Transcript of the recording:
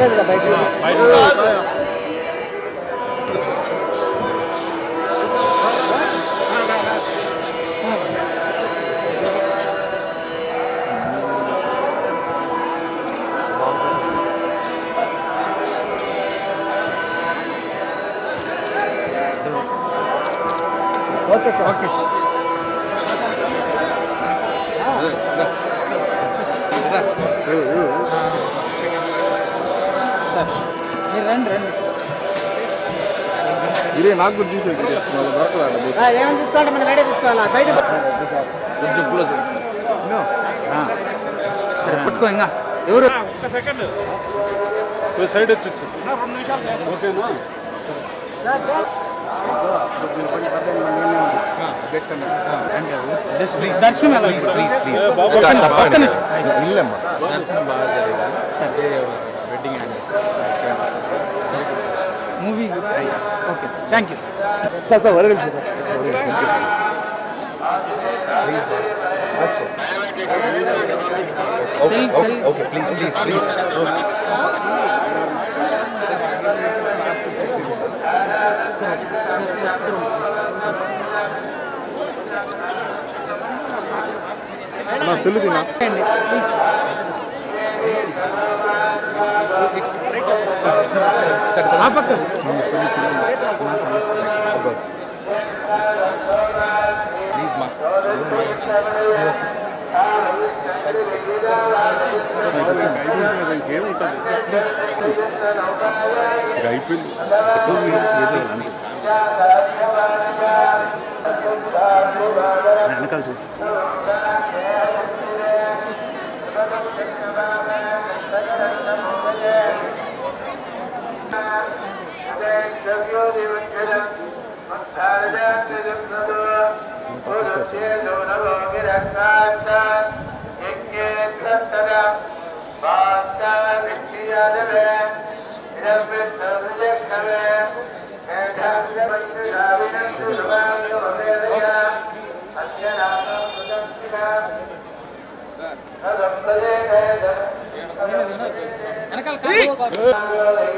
రాలేదు బయట okay sir okay sir మీరు రండి రండి ఇదే నాకు కూడా తీసే మళ్ళీ దొరకదు ఆ, ఏమైనా తీసుకోవాలంటే మనం బయట తీసుకోవాలా బయట కొంచెం క్లోజ్ సరే పట్టుకో ఇంకా ఎవరు సైడ్ వచ్చేసి ఓకేనా దర్శనం ఎలా ప్లీజ్ ప్లీజ్ ప్లీజ్ పక్కన ఇల్లమ్మా దర్శనం బాగా జరిగింది అంటే wedding anniversary movie okay thank you sir sir ఒరే నిమిషం sir cell cell okay please please please నా సెల్లు తినా అండి ప్లీజ్ ఆ పక్క ప్లీజ్ మా ఇక అయిపోయింది టూ మినిట్స్ ఏదో వెనకాల చూసి వెనకాల కాదు.